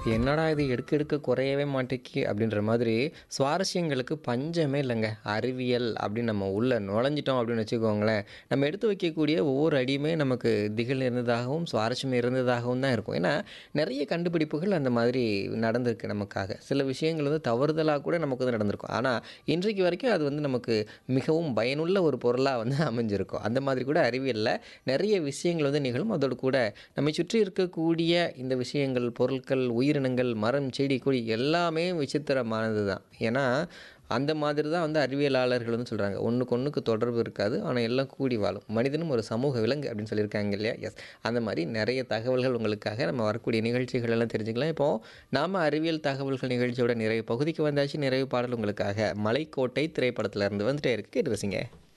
என்னடா இது எடுக்க எடுக்க குறையவே மாட்டேக்கி அப்படின்ற மாதிரி சுவாரஸ்யங்களுக்கு பஞ்சமே இல்லைங்க அறிவியல் அப்படின்னு நம்ம உள்ளே நுழைஞ்சிட்டோம் அப்படின்னு வச்சுக்கோங்களேன் நம்ம எடுத்து வைக்கக்கூடிய ஒவ்வொரு அடியுமே நமக்கு திகில் இருந்ததாகவும் சுவாரஸ்யம் இருந்ததாகவும் தான் இருக்கும் ஏன்னா நிறைய கண்டுபிடிப்புகள் அந்த மாதிரி நடந்திருக்கு நமக்காக சில விஷயங்கள் வந்து தவறுதலாக கூட நமக்கு வந்து நடந்திருக்கும் ஆனால் இன்றைக்கு வரைக்கும் அது வந்து நமக்கு மிகவும் பயனுள்ள ஒரு பொருளாக வந்து அமைஞ்சிருக்கும் அந்த மாதிரி கூட அறிவியலில் நிறைய விஷயங்கள் வந்து நிகழும் அதோடு கூட நம்மை சுற்றி இருக்கக்கூடிய இந்த விஷயங்கள் பொருட்கள் உயிரினங்கள் மரம் செடி கொடி எல்லாமே விசித்திரமானது தான் ஏன்னா அந்த மாதிரி தான் வந்து அறிவியலாளர்கள் வந்து சொல்கிறாங்க ஒன்றுக்கு ஒன்றுக்கு தொடர்பு இருக்காது ஆனால் எல்லாம் கூடி வாழும் மனிதனும் ஒரு சமூக விலங்கு அப்படின்னு சொல்லியிருக்காங்க இல்லையா எஸ் அந்த மாதிரி நிறைய தகவல்கள் உங்களுக்காக நம்ம வரக்கூடிய நிகழ்ச்சிகள் எல்லாம் தெரிஞ்சுக்கலாம் இப்போது நாம் அறிவியல் தகவல்கள் நிகழ்ச்சியோட நிறைவு பகுதிக்கு வந்தாச்சு நிறைவு பாடல் உங்களுக்காக மலைக்கோட்டை திரைப்படத்துல இருந்து வந்துட்டே இருக்கு கேட்டு ரசிங்க